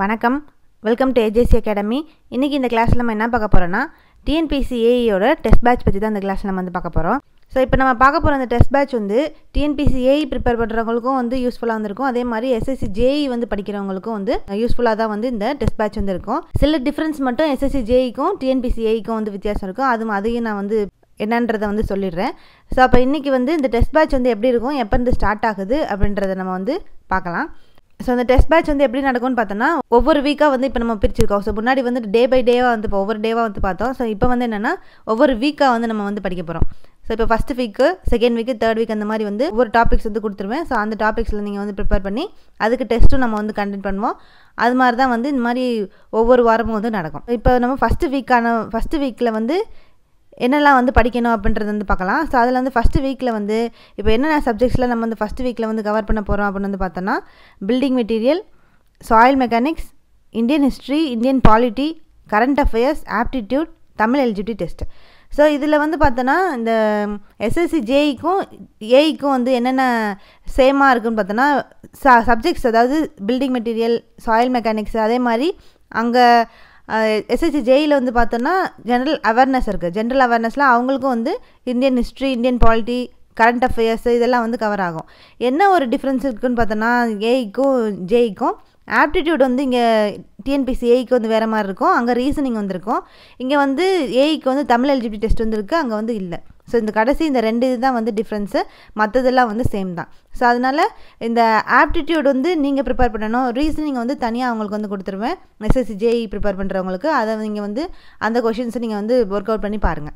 வணக்கம் welcome to AJC academy இன்றைக்கி இந்த கிளாஸில் நம்ம என்ன பார்க்க போகிறோன்னா டிஎன்பிசி ஏஇயோட டெஸ்ட் பேட்ச் பற்றி தான் இந்த கிளாஸில் நம்ம வந்து பார்க்க போகிறோம் ஸோ இப்போ நம்ம பார்க்க போகிற அந்த டெஸ்ட் பேட்ச் வந்து டிஎன்பிசி ஏஇ ப்ரிப்பேர் பண்ணுறவங்களுக்கும் வந்து யூஸ்ஃபுல்லாக வந்திருக்கும் அதே மாதிரி எஸ்எஸ்சி ஜேஇ வந்து படிக்கிறவங்களுக்கும் வந்து யூஸ்ஃபுல்லாக தான் வந்து இந்த டெஸ்ட் பேட்ச் வந்து இருக்கும் சில டிஃப்ரென்ஸ் மட்டும் எஸ்எஸ்சி ஜேஇக்கும் டிஎன்பிசி ஏஇக்கும் வந்து வித்தியாசம் இருக்கும் அது அதையும் நான் வந்து என்னன்றதை வந்து சொல்லிடுறேன் ஸோ அப்போ இன்றைக்கி வந்து இந்த டெஸ்ட் பேட்ச் வந்து எப்படி இருக்கும் எப்போ இருந்து ஸ்டார்ட் ஆகுது அப்படின்றத நம்ம வந்து பார்க்கலாம் ஸோ அந்த டெஸ்ட் பேட்ச் வந்து எப்படி நடக்கும்னு பார்த்தோன்னா ஒவ்வொரு வீக்காக வந்து இப்போ நம்ம பிரிச்சிருக்கோம் ஸோ முன்னாடி வந்து டே பை டேவாக வந்து இப்போ ஒவ்வொரு டேவாக வந்து பார்த்தோம் ஸோ இப்போ வந்து என்னென்னா ஒவ்வொரு வீக்காக வந்து நம்ம வந்து படிக்க போகிறோம் ஸோ இப்போ first week second week third week அந்த மாதிரி வந்து ஒவ்வொரு டாபிக்ஸ் வந்து கொடுத்துருவேன் ஸோ அந்த டாபிக்ஸில் நீங்கள் வந்து ப்ரிப்பேர் பண்ணி அதுக்கு டெஸ்ட்டும் நம்ம வந்து கண்டக்ட் பண்ணுவோம் அது மாதிரி தான் வந்து இந்த மாதிரி ஒவ்வொரு வாரமும் வந்து நடக்கும் இப்போ நம்ம ஃபஸ்ட்டு வீக்கான ஃபஸ்ட்டு வீக்கில் வந்து என்னெல்லாம் வந்து படிக்கணும் அப்படின்றது வந்து பார்க்கலாம் ஸோ அதில் வந்து ஃபஸ்ட்டு வீக்கில் வந்து இப்போ என்னென்ன சப்ஜெக்ட்ஸில் நம்ம வந்து ஃபஸ்ட்டு வீக்கில் வந்து கவர் பண்ண போகிறோம் அப்படின்னு வந்து பார்த்தோன்னா building material soil mechanics Indian history Indian polity current affairs aptitude Tamil eligibility test so இதில் வந்து பார்த்தோன்னா இந்த எஸ்எஸ்சி ஜேஇக்கும் ஏஇக்கும் வந்து என்னென்ன சேமாக இருக்குன்னு பார்த்தோன்னா ச சப்ஜெக்ட்ஸ் அதாவது பில்டிங் மெட்டீரியல் சாயில் மெக்கானிக்ஸ் அதே மாதிரி அங்கே எஸ்எஸ்சி ஜேயில் வந்து பார்த்தோன்னா ஜென்ரல் அவேர்னஸ் இருக்குது ஜென்ரல் அவேர்னஸில் அவங்களுக்கும் வந்து Indian history Indian polity current affairs இதெல்லாம் வந்து கவர் ஆகும் என்ன ஒரு டிஃப்ரென்ஸ் இருக்குன்னு பார்த்தோன்னா ஏஇக்கும் ஜேஇக்கும் ஆப்டிடியூட் வந்து இங்கே டிஎன்பிசி ஏஇக்கு வந்து வேறு மாதிரி இருக்கும் அங்கே ரீசனிங் வந்திருக்கும் இங்கே வந்து ஏஇக்கு வந்து தமிழ் எலிஜிபிலிட்டி டெஸ்ட் வந்துருக்கு அங்கே வந்து இல்லை ஸோ இந்த கடைசி இந்த ரெண்டு இது தான் வந்து டிஃப்ரென்ஸு மற்றதெல்லாம் வந்து சேம் தான் ஸோ அதனால் இந்த ஆப்டிடியூட் வந்து நீங்கள் ப்ரிப்பேர் பண்ணணும் ரீசனிங் வந்து தனியாக அவங்களுக்கு வந்து கொடுத்துருவேன் எஸ்எஸ்சி ஜேஇ ப்ரிப்பேர் பண்ணுறவங்களுக்கு அதை நீங்கள் வந்து அந்த கொஷின்ஸை நீங்கள் வந்து ஒர்க் அவுட் பண்ணி பாருங்கள்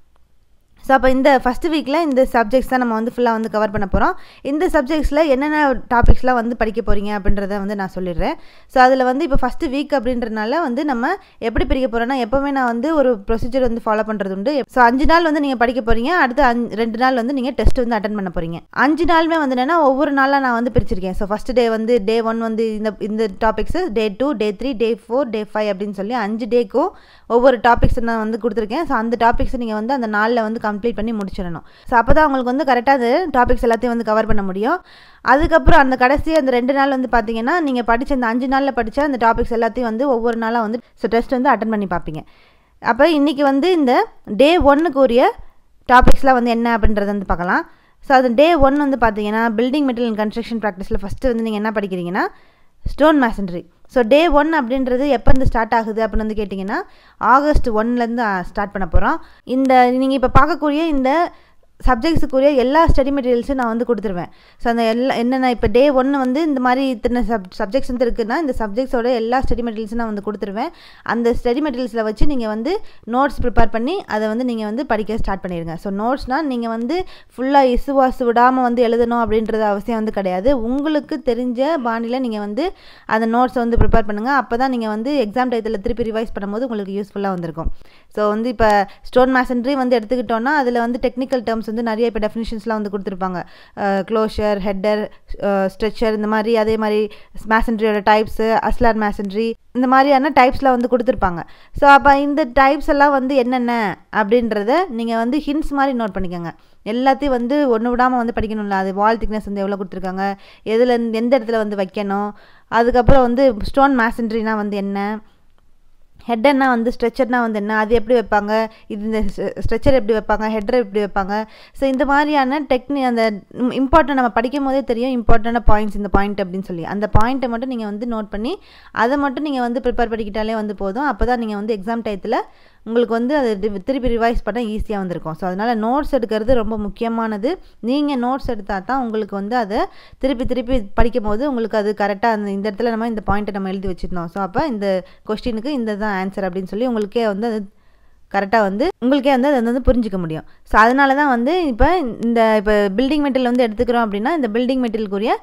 ஸோ அப்போ இந்த ஃபஸ்ட்டு வீக்கில் இந்த சப்ஜெக்ட்ஸ் தான் நம்ம வந்து ஃபுல்லாக வந்து கவர் பண்ண போகிறோம் இந்த சப்ஜெக்ட்ஸில் என்னென்ன டாபிக்ஸ்லாம் வந்து படிக்க போகிறீங்க அப்படின்றத வந்து நான் சொல்லிடுறேன் ஸோ அதில் வந்து இப்போ ஃபஸ்ட்டு வீக் அப்படின்றனால வந்து நம்ம எப்படி பிரிக்க போகிறோன்னா எப்போவுமே நான் வந்து ஒரு ப்ரொசீஜர் வந்து ஃபாலோ பண்ணுறது உண்டு ஸோ அஞ்சு நாள் வந்து நீங்கள் படிக்க போகிறீங்க அடுத்து அஞ்சு ரெண்டு நாள் வந்து நீங்கள் டெஸ்ட் வந்து அட்டன் பண்ண போகிறீங்க அஞ்சு நாளுமே வந்து என்னென்னா ஒவ்வொரு நாளாக நான் வந்து பிரிச்சிருக்கேன் ஸோ ஃபஸ்ட் டே வந்து டே ஒன் வந்து இந்த இந்த topics day two day three day four day five அப்படின்னு சொல்லி அஞ்சு டேக்கும் ஒவ்வொரு டாபிக்ஸ் நான் வந்து கொடுத்துருக்கேன் ஸோ அந்த டாபிக்ஸ் நீங்கள் வந்து அந்த நாளில் வந்து கம்ப்ளீட் பண்ணி முடிச்சிடணும் ஸோ அப்போ தான் உங்களுக்கு வந்து கரெக்டாக அது டாபிக்ஸ் எல்லாத்தையும் வந்து கவர் பண்ண முடியும் அதுக்கப்புறம் அந்த கடைசி அந்த ரெண்டு நாள் வந்து பார்த்தீங்கன்னா நீங்கள் படித்த அந்த அஞ்சு நாளில் படித்த அந்த டாபிக்ஸ் எல்லாத்தையும் வந்து ஒவ்வொரு நாளாக வந்து ஸோ டெஸ்ட் வந்து அட்டன் பண்ணி பார்ப்பீங்க அப்போ இன்றைக்கி வந்து இந்த டே ஒன்னுக்குரிய டாபிக்ஸ்லாம் வந்து என்ன அப்படின்றத வந்து பார்க்கலாம் ஸோ அது டே ஒன் வந்து பார்த்தீங்கன்னா பில்டிங் மெட்டீரியல் கன்ஸ்ட்ரக்ஷன் ப்ராக்டிஸில் ஃபஸ்ட்டு வந்து நீங்கள் என்ன படிக்கிறீங்கன்னா stone masonry so day one அப்படின்றது எப்போ இருந்து ஸ்டார்ட் ஆகுது அப்படின்னு வந்து கேட்டிங்கன்னா ஆகஸ்ட் ஒன்லேருந்து ஸ்டார்ட் பண்ண போகிறோம் இந்த நீங்கள் இப்போ பார்க்கக்கூடிய இந்த சப்ஜெக்ட்ஸுக்குரிய எல்லா ஸ்டடி மெட்டீரியல்ஸும் நான் வந்து கொடுத்துருவேன் ஸோ அந்த எல்லா என்னென்ன இப்போ டே ஒன்று வந்து இந்த மாதிரி இத்தனை சப் சப்ஜெக்ட்ஸ் வந்து இருக்குன்னா இந்த சப்ஜெக்ட்ஸோட எல்லா ஸ்டடி மெட்டீரியல்ஸும் நான் வந்து கொடுத்துருவேன் அந்த ஸ்டடி மெட்டீரியல்ஸில் வச்சு நீங்கள் வந்து நோட்ஸ் ப்ரிப்பேர் பண்ணி அதை வந்து நீங்கள் வந்து படிக்க ஸ்டார்ட் பண்ணிடுங்க ஸோ நோட்ஸ்னால் நீங்கள் வந்து ஃபுல்லாக இசுவாசு விடாமல் வந்து எழுதணும் அப்படின்றது அவசியம் வந்து கிடையாது உங்களுக்கு தெரிஞ்ச பாணியில் நீங்கள் வந்து அந்த நோட்ஸை வந்து ப்ரிப்பேர் பண்ணுங்கள் அப்போ தான் நீங்கள் வந்து எக்ஸாம் டயத்தில் திருப்பி ரிவைஸ் பண்ணும்போது உங்களுக்கு யூஸ்ஃபுல்லாக வந்திருக்கும் ஸோ வந்து இப்போ ஸ்டோன் மேசன்ட்ரி வந்து எடுத்துக்கிட்டோன்னா அதில் வந்து டெக்னிக்கல் டேர்ம்ஸ் வந்து நிறைய இப்போ டெஃபினிஷன்ஸ்லாம் வந்து கொடுத்துருப்பாங்க க்ளோஷர் ஹெட்டர் ஸ்ட்ரெச்சர் இந்த மாதிரி அதே மாதிரி மேசன்ட்ரியோட டைப்ஸு அஸ்லார் மேசன்ட்ரி இந்த மாதிரியான டைப்ஸ்லாம் வந்து கொடுத்துருப்பாங்க ஸோ அப்போ இந்த டைப்ஸ் எல்லாம் வந்து என்னென்ன அப்படின்றத நீங்கள் வந்து ஹின்ஸ் மாதிரி நோட் பண்ணிக்கோங்க எல்லாத்தையும் வந்து ஒன்று விடாமல் வந்து படிக்கணும்ல அது வால் திக்னஸ் வந்து எவ்வளோ கொடுத்துருக்காங்க எதில் எந்த இடத்துல வந்து வைக்கணும் அதுக்கப்புறம் வந்து ஸ்டோன் மேசன்ட்ரினா வந்து என்ன ஹெட்டர்னா வந்து ஸ்ட்ரெச்சர்னா வந்து என்ன அது எப்படி வைப்பாங்க இது இந்த ஸ்ட்ரெச்சர் எப்படி வைப்பாங்க ஹெட்டர் எப்படி வைப்பாங்க ஸோ இந்த மாதிரியான டெக்னி அந்த இம்பார்ட்டன் நம்ம படிக்கும் போதே தெரியும் இம்பார்ட்டண்டான பாயிண்ட்ஸ் இந்த பாயிண்ட் அப்படின்னு சொல்லி அந்த பாயிண்ட்டை மட்டும் நீங்கள் வந்து நோட் பண்ணி அதை மட்டும் நீங்கள் வந்து ப்ரிப்பேர் பண்ணிக்கிட்டாலே வந்து போதும் அப்போ தான் நீங்கள் வந்து எக்ஸாம் டயத்தில் உங்களுக்கு வந்து அது திருப்பி ரிவைஸ் பண்ண ஈஸியாக வந்திருக்கும் ஸோ அதனால் நோட்ஸ் எடுக்கிறது ரொம்ப முக்கியமானது நீங்கள் நோட்ஸ் எடுத்தால் தான் உங்களுக்கு வந்து அதை திருப்பி திருப்பி படிக்கும் போது உங்களுக்கு அது கரெக்டாக அந்த இந்த இடத்துல நம்ம இந்த பாயிண்ட்டை நம்ம எழுதி வச்சுருந்தோம் ஸோ அப்போ இந்த கொஸ்டினுக்கு இந்த தான் ஆன்சர் அப்படின்னு சொல்லி உங்களுக்கே வந்து அது கரெக்டாக வந்து உங்களுக்கே வந்து அதை வந்து புரிஞ்சிக்க முடியும் ஸோ அதனால தான் வந்து இப்போ இந்த இப்போ பில்டிங் மெட்டீரியல் வந்து எடுத்துக்கிறோம் அப்படின்னா இந்த பில்டிங் மெட்டீரியலுக்குரிய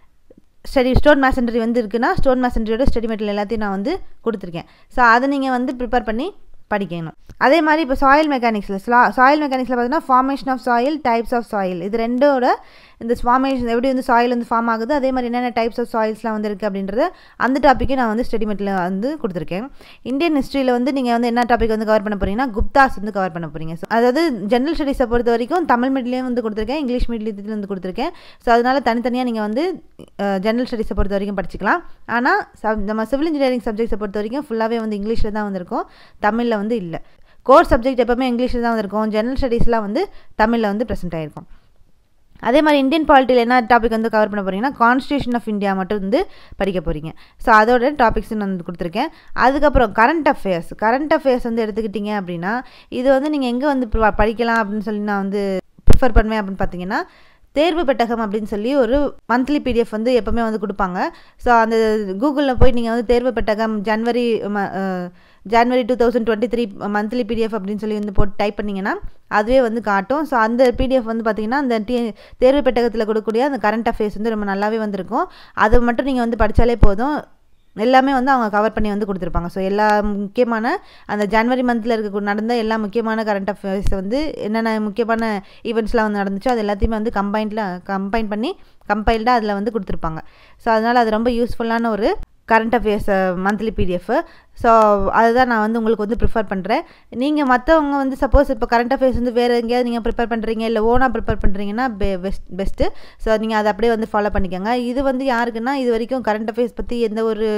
ஸ்டடி ஸ்டோன் மேசன்ட்ரி வந்து இருக்குன்னா ஸ்டோன் மேசன்ட்ரியோட ஸ்டடி மெட்டீரியல் எல்லாத்தையும் நான் வந்து கொடுத்துருக்கேன் ஸோ அதை நீங்கள் வந்து ப்ரிப்பேர் பண்ணி படிக்கணும் அதே மாதிரி இப்போ சாயில் மெக்கானிக்ஸில் சாயில் மெக்கானிக்ஸில் பார்த்தீங்கன்னா formation of soil types of soil இது ரெண்டோட இந்த ஃபார்மேஷன் எப்படி வந்து சாயில் வந்து ஃபார்ம் ஆகுது அதே மாதிரி என்னென்ன டைப்ஸ் ஆஃப் சாயில்ஸ்லாம் வந்து இருக்குது அப்படின்றது அந்த டாப்பிக்கே நான் வந்து ஸ்டடி மெட்டில் வந்து கொடுத்துருக்கேன் இந்தியன் ஹிஸ்ட்ரியில் வந்து நீங்கள் வந்து என்ன டாபிக் வந்து கவர் பண்ண போகிறீங்கன்னா குப்தாஸ் வந்து கவர் பண்ண போகிறீங்க ஸோ அதாவது ஜென்ரல் ஸ்டடீஸை பொறுத்த வரைக்கும் தமிழ் மீடியம் வந்து கொடுத்துருக்கேன் இங்கிலீஷ் மீடியத்தில் வந்து கொடுத்துருக்கேன் ஸோ அதனால் தனித்தனியாக நீங்கள் வந்து ஜென்ரல் ஸ்டடீஸை பொறுத்த வரைக்கும் படிச்சிக்கலாம் ஆனால் சப் நம்ம சிவில் இன்ஜினியரிங் சப்ஜெக்ட்ஸை பொறுத்த வரைக்கும் ஃபுல்லாகவே வந்து இங்கிலீஷில் தான் வந்திருக்கும் தமிழில் வந்து இல்லை கோர் சப்ஜெக்ட் எப்போவுமே இங்கிலீஷில் தான் வந்திருக்கும் ஜென்ரல் ஸ்டடீஸ்லாம் வந்து தமிழில் வந்து ப்ரெசென்ட் ஆகிருக்கும் அதே மாதிரி இந்தியன் பாலிட்டியில் என்ன டாபிக் வந்து கவர் பண்ண போகிறீங்கன்னா கான்ஸ்டியூஷன் ஆஃப் இந்தியா மட்டும் வந்து படிக்க போகிறீங்க ஸோ அதோட டாபிக்ஸ் நான் வந்து கொடுத்துருக்கேன் அதுக்கப்புறம் கரண்ட் அஃபேர்ஸ் கரண்ட் அஃபேர்ஸ் வந்து எடுத்துக்கிட்டிங்க அப்படின்னா இது வந்து நீங்கள் எங்கே வந்து படிக்கலாம் அப்படின்னு சொல்லி நான் வந்து ப்ரிஃபர் பண்ணுவேன் அப்படின்னு பார்த்தீங்கன்னா தேர்வு பெட்டகம் அப்படின்னு சொல்லி ஒரு மந்த்லி பிடிஎஃப் வந்து எப்போவுமே வந்து கொடுப்பாங்க ஸோ அந்த கூகுளில் போய் நீங்கள் வந்து தேர்வு பெட்டகம் ஜனவரி January two thousand twenty three monthly PDF அப்படின்னு சொல்லி வந்து போட்டு டைப் பண்ணிங்கன்னா அதுவே வந்து காட்டும் ஸோ அந்த பிடிஎஃப் வந்து பார்த்திங்கன்னா அந்த டி தேர்வு பெட்டகத்தில் கொடுக்கக்கூடிய அந்த கரண்ட் அஃபேர்ஸ் வந்து ரொம்ப நல்லாவே வந்திருக்கும் அதை மட்டும் நீங்கள் வந்து படித்தாலே போதும் எல்லாமே வந்து அவங்க கவர் பண்ணி வந்து கொடுத்துருப்பாங்க ஸோ எல்லா முக்கியமான அந்த ஜனவரி மந்தில் இருக்க நடந்த எல்லா முக்கியமான கரண்ட் அஃபேர்ஸ் வந்து என்னென்ன முக்கியமான ஈவெண்ட்ஸ்லாம் வந்து நடந்துச்சோ அது எல்லாத்தையுமே வந்து கம்பைண்டில் கம்பைன் பண்ணி கம்பைல்டாக அதில் வந்து கொடுத்துருப்பாங்க ஸோ அதனால் அது ரொம்ப யூஸ்ஃபுல்லான ஒரு current affairs monthly PDF so அதுதான் நான் வந்து உங்களுக்கு வந்து ப்ரிஃபர் பண்ணுறேன் நீங்கள் மற்றவங்க வந்து சப்போஸ் இப்போ கரண்ட் அஃபேர்ஸ் வந்து வேறு எங்கேயாவது நீங்கள் ப்ரிப்பேர் பண்ணுறீங்க இல்லை ஓனாக ப்ரிப்பேர் பண்ணுறீங்கன்னா பெ பெஸ்ட் பெஸ்ட்டு ஸோ நீங்கள் அதை அப்படியே வந்து ஃபாலோ பண்ணிக்கோங்க இது வந்து யாருக்குன்னா இது வரைக்கும் கரண்ட் அஃபேர்ஸ் பற்றி எந்த ஒரு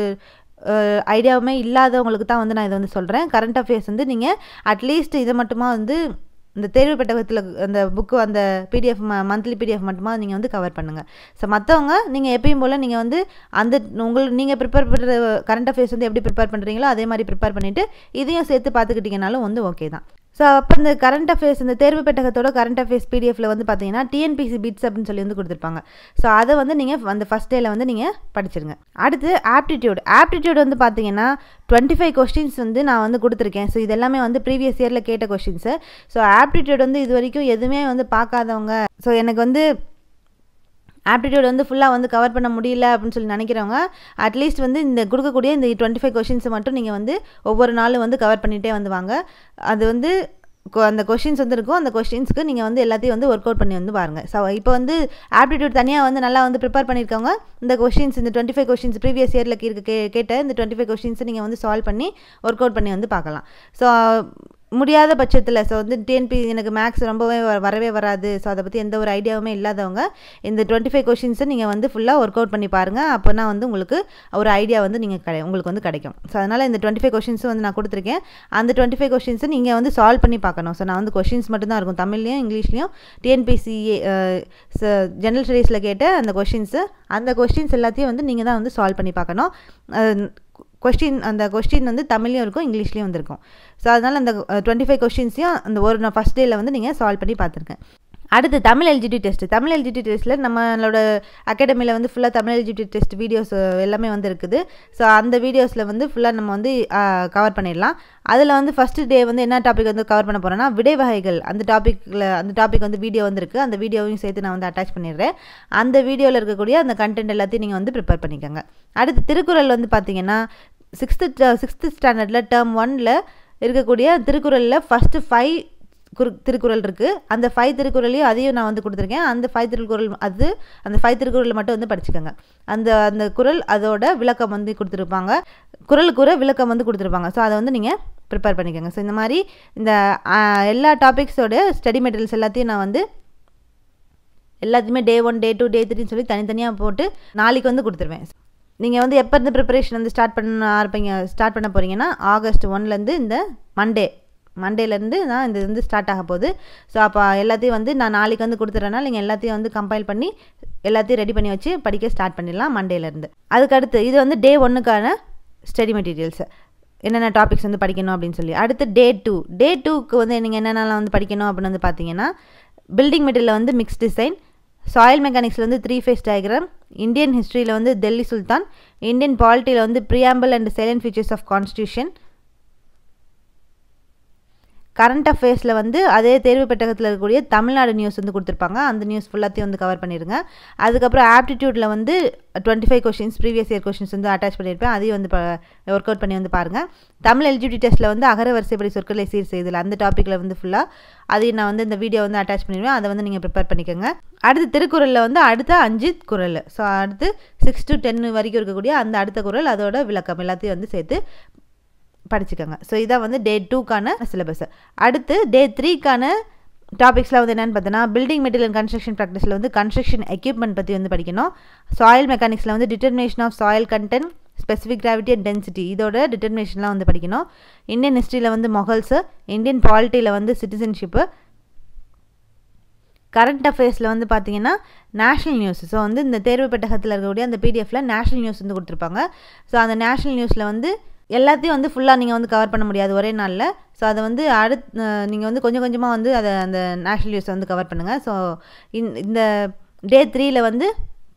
ஐடியாவுமே இல்லாதவங்களுக்கு தான் வந்து நான் இதை வந்து சொல்கிறேன் கரண்ட் அஃபேர்ஸ் வந்து நீங்கள் அட்லீஸ்ட் இதை மட்டுமா வந்து இந்த தேர்வு பெட்டகத்தில் அந்த புக்கு அந்த பிடிஎஃப் ம மந்த்லி பிடிஎஃப் மட்டுமா நீங்கள் வந்து கவர் பண்ணுங்கள் ஸோ மற்றவங்க நீங்கள் எப்பயும் போல் நீங்கள் வந்து அந்த உங்கள் நீங்கள் ப்ரிப்பேர் பண்ணுற கரண்ட் அஃபேர்ஸ் வந்து எப்படி ப்ரிப்பேர் பண்ணுறீங்களோ அதே மாதிரி ப்ரிப்பேர் பண்ணிவிட்டு இதையும் சேர்த்து பார்த்துக்கிட்டிங்கனாலும் வந்து ஓகே தான் ஸோ அப்போ இந்த கரண்ட் அஃபேர்ஸ் இந்த தேர்வு பெட்டகத்தோட கரண்ட் அஃபேர்ஸ் பிடிஎஃப்ல வந்து பார்த்தீங்கன்னா டிஎன்பிசி பிட்ஸ் அப்படின்னு சொல்லி வந்து கொடுத்துருப்பாங்க ஸோ அதை வந்து நீங்கள் அந்த ஃபஸ்ட் டேல வந்து நீங்கள் படிச்சிருங்க அடுத்து ஆப்டிடியூட் ஆப்டிடியூட் வந்து பார்த்தீங்கன்னா டுவெண்ட்டி ஃபைவ் கொஸ்டின்ஸ் வந்து நான் வந்து கொடுத்துருக்கேன் ஸோ இது எல்லாமே வந்து ப்ரீவியஸ் இயரில் கேட்ட கொஸ்டின்ஸு ஸோ ஆப்டிடியூட் வந்து இது வரைக்கும் எதுவுமே வந்து பார்க்காதவங்க ஸோ எனக்கு வந்து ஆப்டிடியூட் வந்து ஃபுல்லாக வந்து கவர் பண்ண முடியல அப்படின்னு சொல்லி நினைக்கிறவங்க அட்லீஸ்ட் வந்து இந்த கொடுக்கக்கூடிய இந்த டுவெண்ட்டி ஃபைவ் கொஷின்ஸை மட்டும் நீங்கள் வந்து ஒவ்வொரு நாளும் வந்து கவர் பண்ணிகிட்டே வந்து வாங்க அது வந்து அந்த கொஷின்ஸ் வந்து இருக்கும் அந்த கொஷின்ஸ்க்கு நீங்கள் வந்து எல்லாத்தையும் வந்து ஒர்க் அவுட் பண்ணி வந்து பாருங்கள் ஸோ இப்போ வந்து ஆப்டிடியூட் தனியாக வந்து நல்லா வந்து ப்ரிப்பேர் பண்ணியிருக்கவங்க இந்த கொஷின்ஸ் இந்த டுவெண்ட்டி ஃபைவ் கொஷின்ஸ் ப்ரீவியஸ் இயரில் இருக்க கே கேட்ட இந்த டுவெண்ட்டி ஃபைவ் கொஷின்ஸை நீங்கள் வந்து சால்வ் பண்ணி ஒர்க் அவுட் பண்ணி வந்து பார்க்கலாம் ஸோ முடியாத பட்சத்தில் ஸோ வந்து டிஎன்பி எனக்கு மேக்ஸ் ரொம்பவே வரவே வராது ஸோ அதை பற்றி எந்த ஒரு ஐடியாவுமே இல்லாதவங்க இந்த டுவெண்ட்டி ஃபைவ் கொஷின்ஸை நீங்கள் வந்து ஃபுல்லாக ஒர்க் அவுட் பண்ணி பாருங்கள் அப்போனா வந்து உங்களுக்கு ஒரு ஐடியா வந்து நீங்கள் கிடை உங்களுக்கு வந்து கிடைக்கும் ஸோ அதனால் இந்த டுவெண்ட்டி ஃபைவ் கொஷின்ஸும் வந்து நான் கொடுத்துருக்கேன் அந்த டுவெண்ட்டி ஃபைவ் கொஷின்ஸை நீங்கள் வந்து சால்வ் பண்ணி பார்க்கணும் ஸோ நான் வந்து கொஷின்ஸ் மட்டும்தான் இருக்கும் தமிழ்லையும் இங்கிலீஷ்லையும் டிஎன்பிசி ஜென்ரல் ஸ்டடீஸில் கேட்ட அந்த கொஷின்ஸு அந்த கொஷின்ஸ் எல்லாத்தையும் வந்து நீங்கள் தான் வந்து சால்வ் பண்ணி பார்க்கணும் கொஸ்டின் அந்த கொஸ்டின் வந்து தமிழ்லையும் இருக்கும் இங்கிலீஷ்லேயும் வந்துருக்கும் ஸோ அதனால் அந்த டுவெண்ட்டி ஃபைவ் கொஸ்டின்ஸையும் அந்த ஒரு ஃபஸ்ட் டேயில் வந்து நீங்கள் சால்வ் பண்ணி பார்த்துருக்கேன் அடுத்து Tamil LGT test Tamil LGT டெஸ்ட்டில் நம்மளோட அகாடமியில் வந்து ஃபுல்லாக தமிழ் எல்ஜிடி டெஸ்ட் வீடியோஸ் எல்லாமே வந்து இருக்குது ஸோ அந்த வீடியோஸில் வந்து ஃபுல்லாக நம்ம வந்து கவர் பண்ணிடலாம் அதில் வந்து ஃபஸ்ட்டு டே வந்து என்ன டாபிக் வந்து கவர் பண்ண போகிறோன்னா விடை வகைகள் அந்த டாப்பிக்கில் அந்த டாபிக் வந்து வீடியோ வந்துருக்கு அந்த வீடியோவையும் சேர்த்து நான் வந்து அட்டாச் பண்ணிடுறேன் அந்த வீடியோவில் இருக்கக்கூடிய அந்த கண்டென்ட் எல்லாத்தையும் நீங்கள் வந்து ப்ரிப்பேர் பண்ணிக்கோங்க அடுத்து திருக்குறள் வந்து பார்த்தீங்கன்னா சிக்ஸ்த்து சிக்ஸ்த்து ஸ்டாண்டர்டில் டேர்ம் ஒனில் இருக்கக்கூடிய திருக்குறளில் ஃபஸ்ட்டு ஃபைவ் குரு திருக்குறள் இருக்குது அந்த ஃபைவ் திருக்குறளையும் அதையும் நான் வந்து கொடுத்துருக்கேன் அந்த ஃபைவ் திருக்குறள் அது அந்த ஃபைவ் திருக்குறள் மட்டும் வந்து படிச்சுக்கோங்க அந்த அந்த குரல் அதோட விளக்கம் வந்து கொடுத்துருப்பாங்க குரலுக்குற விளக்கம் வந்து கொடுத்துருப்பாங்க ஸோ அதை வந்து நீங்கள் ப்ரிப்பேர் பண்ணிக்கோங்க ஸோ இந்த மாதிரி இந்த எல்லா டாபிக்ஸோட ஸ்டடி மெட்டீரியல்ஸ் எல்லாத்தையும் நான் வந்து எல்லாத்தையுமே டே ஒன் டே டூ டே த்ரீன்னு சொல்லி தனித்தனியாக போட்டு நாளைக்கு வந்து கொடுத்துருவேன் நீங்கள் வந்து எப்போ இருந்து ப்ரிப்பரேஷன் வந்து ஸ்டார்ட் பண்ண ஆரம்பிங்க ஸ்டார்ட் பண்ண போகிறீங்கன்னா ஆகஸ்ட் ஒன்லேருந்து இந்த மண்டே மண்டேலேருந்து தான் இந்த வந்து ஸ்டார்ட் ஆக போகுது ஸோ அப்போ எல்லாத்தையும் வந்து நான் நாளைக்கு வந்து கொடுத்துட்றனால நீங்கள் எல்லாத்தையும் வந்து கம்பைல் பண்ணி எல்லாத்தையும் ரெடி பண்ணி வச்சு படிக்க ஸ்டார்ட் பண்ணிடலாம் மண்டேலேருந்து அதுக்கடுத்து இது வந்து டே ஒன்றுக்கான ஸ்டடி மெட்டீரியல்ஸு என்னென்ன டாபிக்ஸ் வந்து படிக்கணும் அப்படின்னு சொல்லி அடுத்து டே டூ டே டூக்கு வந்து நீங்கள் என்னென்னலாம் வந்து படிக்கணும் அப்படின்னு வந்து பார்த்தீங்கன்னா பில்டிங் மெட்டீரியலில் வந்து மிக்ஸ் டிசைன் சாயில் மெக்கானிக்ஸில் வந்து த்ரீ ஃபேஸ் டயக்ராம் இந்தியன் ஹிஸ்ட்ரியில் வந்து டெல்லி சுல்தான் இந்தியன் பாலிட்டியில் வந்து preamble and salient features of constitution current அஃபேர்ஸில் வந்து அதே தேர்வு பெட்டகத்தில் இருக்கக்கூடிய தமிழ்நாடு நியூஸ் வந்து கொடுத்துருப்பாங்க அந்த நியூஸ் ஃபுல்லாத்தையும் வந்து கவர் பண்ணிடுங்க அதுக்கப்புறம் ஆப்டிடியூட்டில் வந்து twenty five questions previous year questions வந்து அட்டாச் பண்ணியிருப்பேன் அதையும் வந்து ஒர்க் அவுட் பண்ணி வந்து பாருங்கள் தமிழ் எலிஜிபிலிட்டி டெஸ்ட்டில் வந்து அகர வரிசைப்படி சொற்களை சீர் செய்தல் அந்த டாப்பிக்கில் வந்து ஃபுல்லாக அதையும் நான் வந்து இந்த வீடியோ வந்து அட்டாச் பண்ணிடுவேன் அதை வந்து நீங்கள் ப்ரிப்பேர் பண்ணிக்கோங்க அடுத்து திருக்குறளில் வந்து அடுத்த அஞ்சு குரல் ஸோ அடுத்து சிக்ஸ் டு டென் வரைக்கும் இருக்கக்கூடிய அந்த அடுத்த குரல் அதோட விளக்கம் எல்லாத்தையும் வந்து சேர்த்து படிச்சுக்கோங்க ஸோ இதான் வந்து டே டூக்கான சிலபஸ் அடுத்து டே த்ரீக்கான டாபிக்ஸில் வந்து என்னென்னு பார்த்தோன்னா பில்டிங் மெட்டீரியல் கன்ஸ்ட்ரக்ஷன் ப்ராக்டிஸில் வந்து கன்ஸ்ட்ரக்ஷன் எக்யூப்மெண்ட் பற்றி வந்து படிக்கணும் சாயில் மெக்கானிக்ஸில் வந்து determination of soil content specific gravity and density இதோட டிட்டர்மினேஷன்லாம் வந்து படிக்கணும் இந்தியன் ஹிஸ்ட்ரியில் வந்து மொகல்ஸு இந்தியன் பாலிட்டியில் வந்து சிட்டிசன்ஷிப்பு கரண்ட் அஃபேர்ஸில் வந்து பார்த்தீங்கன்னா நேஷ்னல் நியூஸ் ஸோ வந்து இந்த தேர்வு பெட்டகத்தில் இருக்கக்கூடிய அந்த பிடிஎஃப்பில் நேஷ்னல் நியூஸ் வந்து கொடுத்துருப்பாங்க ஸோ அந்த நேஷ்னல் நியூஸில் வந்து எல்லாத்தையும் வந்து ஃபுல்லாக நீங்கள் வந்து கவர் பண்ண முடியாது ஒரே நாளில் ஸோ அதை வந்து அடுத் நீங்கள் வந்து கொஞ்சம் கொஞ்சமாக வந்து அதை அந்த நேஷ்னல் நியூஸை வந்து கவர் பண்ணுங்கள் ஸோ இந்த டே த்ரீயில் வந்து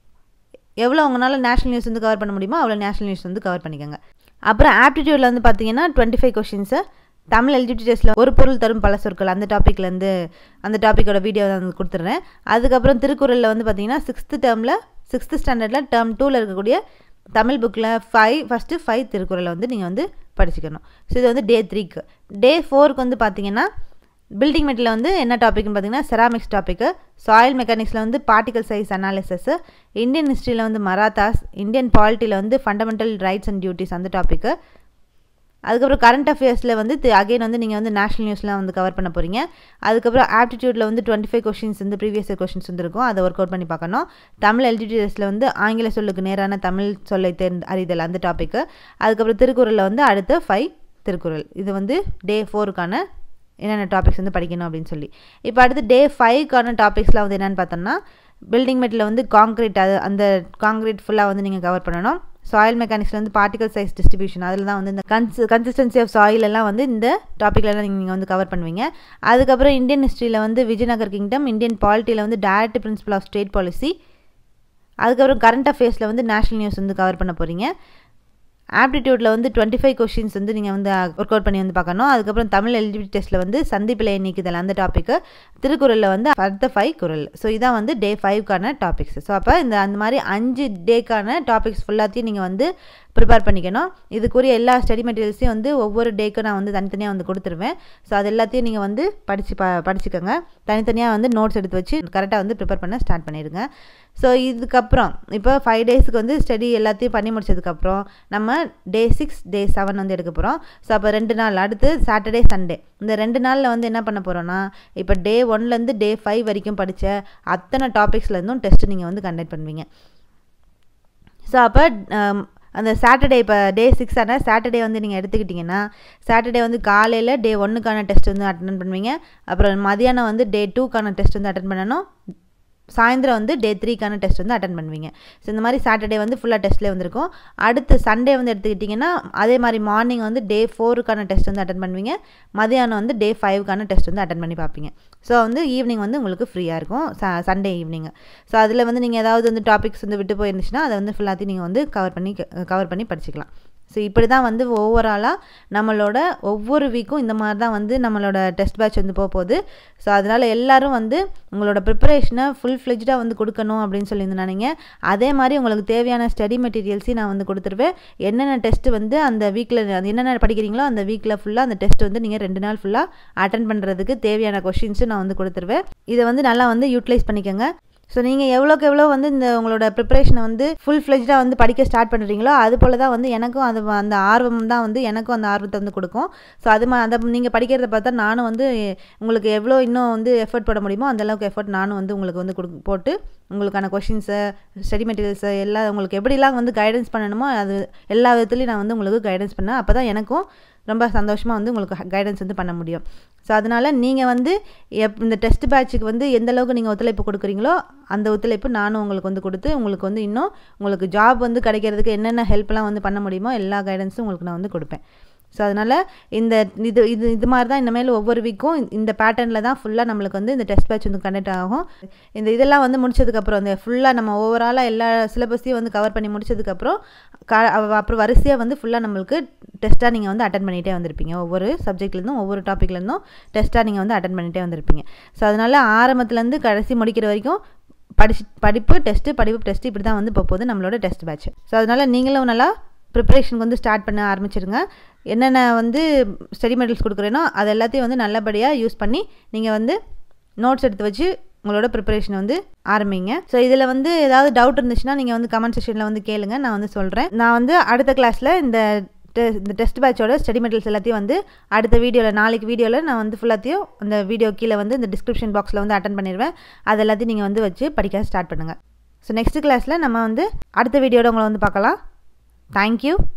எவ்வளோ உங்களால் நேஷ்னல் நியூஸ் வந்து கவர் பண்ண முடியுமோ அவ்வளோ நேஷ்னல் நியூஸ் வந்து கவர் பண்ணிக்கோங்க அப்புறம் ஆப்டிடியூடில் வந்து பார்த்தீங்கன்னா twenty five questions Tamil eligibility டெஸ்ட்டில் ஒரு பொருள் தரும் பல சொற்கள் அந்த டாப்பிக்லேருந்து அந்த டாப்பிக்கோட வீடியோ வந்து கொடுத்துட்றேன் அதுக்கப்புறம் திருக்குறளில் வந்து பார்த்தீங்கன்னா சிக்ஸ்த்து டேர்மில் சிக்ஸ்த்து ஸ்டாண்டர்டில் டேர்ம் டூவில் இருக்கக்கூடிய தமிழ் புக்கில் ஃபைவ் ஃபஸ்ட்டு ஃபைவ் திருக்குறளை வந்து நீங்கள் வந்து படிச்சுக்கணும் ஸோ இது வந்து டே த்ரீக்கு டே ஃபோருக்கு வந்து பார்த்தீங்கன்னா பில்டிங் மெட்டில் வந்து என்ன டாபிக்னு பார்த்தீங்கன்னா செராமிக்ஸ் டாப்பிக்கு சாயில் மெக்கானிக்ஸில் வந்து பார்ட்டிகல் சைஸ் அனாலிசிஸு இந்தியன் ஹிஸ்ட்ரியில் வந்து மராத்தாஸ் இந்தியன் பாலிட்டியில் வந்து ஃபண்டமெண்டல் ரைட்ஸ் அண்ட் டியூட்டிஸ் அந்த டாப்பிக்கு அதுக்கப்புறம் கரண்ட் அஃபேர்ஸில் வந்து அகைன் வந்து நீங்கள் வந்து நேஷனல் நியூஸ்லாம் வந்து கவர் பண்ண போகிறீங்க அதுக்கப்புறம் ஆப்டிடியூட்டில் வந்து டுவெண்ட்டி ஃபைவ் கொஷின்ஸ் வந்து ப்ரீவியஸ் இயர் கொஷின்ஸ் வந்து இருக்கும் அதை ஒர்க் அவுட் பண்ணி பார்க்கணும் தமிழ் எல்ஜிடிஎஸில் வந்து ஆங்கில சொல்லுக்கு நேரான தமிழ் சொல்லை தேர்ந்து அறிதல் அந்த டாப்பிக்கு அதுக்கப்புறம் திருக்குறளில் வந்து அடுத்த ஃபைவ் திருக்குறள் இது வந்து டே ஃபோருக்கான என்னென்ன டாபிக்ஸ் வந்து படிக்கணும் அப்படின்னு சொல்லி இப்போ அடுத்து டே ஃபைவ்க்கான டாபிக்ஸ்லாம் வந்து என்னென்னு பார்த்தோம்னா பில்டிங் மெட்டில் வந்து காங்க்ரீட் அது அந்த காங்க்ரீட் ஃபுல்லாக வந்து நீங்கள் கவர் பண்ணணும் சாயில் மெக்கானிக்ஸில் வந்து பார்ட்டிகல் சைஸ் டிஸ்ட்ரிபியூஷன் அதில் தான் வந்து இந்த கன்ஸ் கன்சிஸ்டன்சி ஆஃப் சாயில் எல்லாம் வந்து இந்த டாப்பிக்லலாம் நீங்கள் வந்து கவர் பண்ணுவீங்க அதுக்கப்புறம் இந்தியன் ஹிஸ்ட்ரியில் வந்து விஜயநகர் கிங்டம் இந்தியன் பாலிட்டியில் வந்து directive principle of state policy அதுக்கப்புறம் கரண்ட் அஃபேர்ஸில் வந்து நேஷனல் நியூஸ் வந்து கவர் பண்ண போகிறீங்க ஆப்டிடியூட்டில் வந்து டுவெண்ட்டி ஃபைவ் கொஷின்ஸ் வந்து நீங்கள் வந்து ஒர்க் அவுட் பண்ணி வந்து பார்க்கணும் அதுக்கப்புறம் தமிழ் எலிஜிபிலிட்டி டெஸ்ட்டில் வந்து சந்திப்பிலை நீக்குதல் அந்த டாப்பிக்கு திருக்குறளில் வந்து அடுத்த ஃபைவ் குரல் ஸோ இதான் வந்து டே ஃபைவ்க்கான டாபிக்ஸ் ஸோ அப்போ இந்த அந்த மாதிரி அஞ்சு டேக்கான டாபிக்ஸ் ஃபுல்லாத்தையும் நீங்கள் வந்து ப்ரிப்பேர் பண்ணிக்கணும் இதுக்குரிய எல்லா ஸ்டடி மெட்டீரியல்ஸையும் வந்து ஒவ்வொரு டேக்கும் நான் வந்து தனித்தனியாக வந்து கொடுத்துருவேன் ஸோ அது எல்லாத்தையும் நீங்கள் வந்து படித்து ப படிச்சுக்கோங்க தனித்தனியாக வந்து நோட்ஸ் எடுத்து வச்சு கரெக்டாக வந்து ப்ரிப்பேர் பண்ண ஸ்டார்ட் பண்ணிடுங்க ஸோ இதுக்கப்புறம் இப்போ ஃபைவ் டேஸுக்கு வந்து ஸ்டடி எல்லாத்தையும் பண்ணி முடிச்சதுக்கப்புறம் நம்ம டே சிக்ஸ் டே செவன் வந்து எடுக்க போகிறோம் ஸோ அப்போ ரெண்டு நாள் அடுத்து சாட்டர்டே சண்டே இந்த ரெண்டு நாளில் வந்து என்ன பண்ண போகிறோன்னா இப்போ டே ஒன்லேருந்து டே ஃபைவ் வரைக்கும் படித்த அத்தனை டாபிக்ஸ்லேருந்தும் டெஸ்ட்டு நீங்கள் வந்து கண்டக்ட் பண்ணுவீங்க ஸோ அப்போ அந்த சாட்டர்டே இப்போ டே சிக்ஸ் ஆனால் சாட்டர்டே வந்து நீங்கள் எடுத்துக்கிட்டிங்கன்னா சாட்டர்டே வந்து காலையில் டே ஒன்றுக்கான டெஸ்ட் வந்து அட்டன் பண்ணுவீங்க அப்புறம் மதியானம் வந்து டே டூக்கான டெஸ்ட் வந்து அட்டன் பண்ணணும் சாயந்தரம் வந்து டே த்ரீக்கான டெஸ்ட் வந்து அட்டன் பண்ணுவீங்க ஸோ இந்த மாதிரி சாட்டர்டே வந்து ஃபுல்லாக டெஸ்ட்லேயே வந்திருக்கும் அடுத்து சண்டே வந்து எடுத்துக்கிட்டிங்கன்னா அதே மாதிரி மார்னிங் வந்து டே ஃபோருக்கான டெஸ்ட் வந்து அட்டன் பண்ணுவீங்க மதியானம் வந்து டே ஃபைவ்க்கான டெஸ்ட் வந்து அட்டன் பண்ணி பார்ப்பீங்க ஸோ வந்து ஈவினிங் வந்து உங்களுக்கு ஃப்ரீயாக இருக்கும் ச சண்டே ஈவினிங் ஸோ அதில் வந்து நீங்கள் ஏதாவது வந்து டாபிக்ஸ் வந்து விட்டு போயிருந்துச்சுன்னா அதை வந்து ஃபுல்லாத்தையும் நீங்கள் வந்து கவர் பண்ணி கவர் பண்ணி படிச்சுக்கலாம் ஸோ இப்படி தான் வந்து ஓவராலாக நம்மளோட ஒவ்வொரு வீக்கும் இந்த மாதிரி தான் வந்து நம்மளோட டெஸ்ட் பேட்ச் வந்து போக போகுது ஸோ அதனால் எல்லோரும் வந்து உங்களோட ப்ரிப்பரேஷனை ஃபுல் ஃப்ளெஜ்டாக வந்து கொடுக்கணும் அப்படின்னு சொல்லியிருந்தாங்க அதே மாதிரி உங்களுக்கு தேவையான ஸ்டடி மெட்டீரியல்ஸையும் நான் வந்து கொடுத்துருவேன் என்னென்ன டெஸ்ட்டு வந்து அந்த வீக்கில் என்னென்ன படிக்கிறீங்களோ அந்த வீக்கில் ஃபுல்லாக அந்த டெஸ்ட் வந்து நீங்கள் ரெண்டு நாள் ஃபுல்லாக அட்டன் பண்ணுறதுக்கு தேவையான கொஷின்ஸும் நான் வந்து கொடுத்துருவேன் இதை வந்து நல்லா வந்து யூட்டிலைஸ் பண்ணிக்கோங்க ஸோ நீங்கள் எவ்வளோக்கு எவ்வளோ வந்து இந்த உங்களோட ப்ரிப்பரேஷனை வந்து ஃபுல் ஃப்ளெஜ்டாக வந்து படிக்க ஸ்டார்ட் பண்ணுறீங்களோ அது போல் தான் வந்து எனக்கும் அது அந்த ஆர்வம் தான் வந்து எனக்கும் அந்த ஆர்வத்தை வந்து கொடுக்கும் ஸோ அது மா அதை நீங்கள் படிக்கிறத பார்த்தா நானும் வந்து உங்களுக்கு எவ்வளோ இன்னும் வந்து எஃபர்ட் போட முடியுமோ அந்தளவுக்கு எஃபர்ட் நானும் வந்து உங்களுக்கு வந்து கொடு போட்டு உங்களுக்கான கொஷின்ஸை ஸ்டடி மெட்டீரியல்ஸை எல்லாம் உங்களுக்கு எப்படிலாம் வந்து கைடன்ஸ் பண்ணணுமோ அது எல்லா விதத்துலையும் நான் வந்து உங்களுக்கு கைடன்ஸ் பண்ணேன் அப்போ தான் எனக்கும் ரொம்ப சந்தோஷமாக வந்து உங்களுக்கு கைடன்ஸ் வந்து பண்ண முடியும் ஸோ அதனால் நீங்கள் வந்து எப் இந்த டெஸ்ட் பேட்சுக்கு வந்து எந்த அளவுக்கு நீங்கள் ஒத்துழைப்பு கொடுக்குறீங்களோ அந்த ஒத்துழைப்பு நானும் உங்களுக்கு வந்து கொடுத்து உங்களுக்கு வந்து இன்னும் உங்களுக்கு ஜாப் வந்து கிடைக்கிறதுக்கு என்னென்ன ஹெல்ப்லாம் வந்து பண்ண முடியுமோ எல்லா கைடன்ஸும் உங்களுக்கு நான் வந்து கொடுப்பேன் ஸோ அதனால் இந்த இது இது இது மாதிரி தான் இனிமேல் ஒவ்வொரு வீக்கும் இந்த பேட்டர்னில் தான் ஃபுல்லாக நம்மளுக்கு வந்து இந்த டெஸ்ட் பேட்ச் வந்து கண்டக்ட் ஆகும் இந்த இதெல்லாம் வந்து முடிச்சதுக்கப்புறம் இந்த ஃபுல்லாக நம்ம ஓவராலாக எல்லா சிலபஸையும் வந்து கவர் பண்ணி முடிச்சதுக்கப்புறம் க அப்புறம் வரிசையாக வந்து ஃபுல்லாக நம்மளுக்கு டெஸ்ட்டாக நீங்கள் வந்து அட்டன் பண்ணிகிட்டே வந்திருப்பீங்க ஒவ்வொரு சப்ஜெக்ட்லேருந்தும் ஒவ்வொரு டாப்பிக்லேருந்தும் டெஸ்ட்டாக நீங்கள் வந்து அட்டன் பண்ணிகிட்டே வந்திருப்பீங்க ஸோ அதனால் ஆரம்பத்துலேருந்து கடைசி முடிக்கிற வரைக்கும் படிச்சு படிப்பு டெஸ்ட்டு படிப்பு டெஸ்ட்டு இப்படி தான் வந்து இப்போ போகுது நம்மளோட டெஸ்ட் பேட்ச் ஸோ அதனால் நீங்களும் நல்லா ப்ரிப்பரேஷனுக்கு வந்து ஸ்டார்ட் பண்ண ஆரம்பிச்சிருங்க என்னென்ன வந்து ஸ்டடி மெட்டீரியல்ஸ் கொடுக்குறேனோ அது எல்லாத்தையும் வந்து நல்லபடியாக யூஸ் பண்ணி நீங்கள் வந்து நோட்ஸ் எடுத்து வச்சு உங்களோட ப்ரிப்பரேஷன் வந்து ஆரம்பிங்க ஸோ இதில் வந்து ஏதாவது டவுட் இருந்துச்சுன்னா நீங்கள் வந்து கமெண்ட் செக்ஷனில் வந்து கேளுங்க நான் வந்து சொல்கிறேன் நான் வந்து அடுத்த கிளாஸில் இந்த இந்த டெஸ்ட் பேட்சோட ஸ்டடி மெட்டீரியல்ஸ் எல்லாத்தையும் வந்து அடுத்த வீடியோவில் நாளைக்கு வீடியோவில் நான் வந்து ஃபுல்லாத்தையும் அந்த வீடியோ கீழே வந்து இந்த டிஸ்கிரிப்ஷன் பாக்ஸில் வந்து அட்டன் பண்ணிடுவேன் அது எல்லாத்தையும் நீங்கள் வந்து வச்சு படிக்க ஸ்டார்ட் பண்ணுங்கள் ஸோ நெக்ஸ்ட் கிளாஸில் நம்ம வந்து அடுத்த வீடியோட உங்களை வந்து பார்க்கலாம் தேங்க்யூ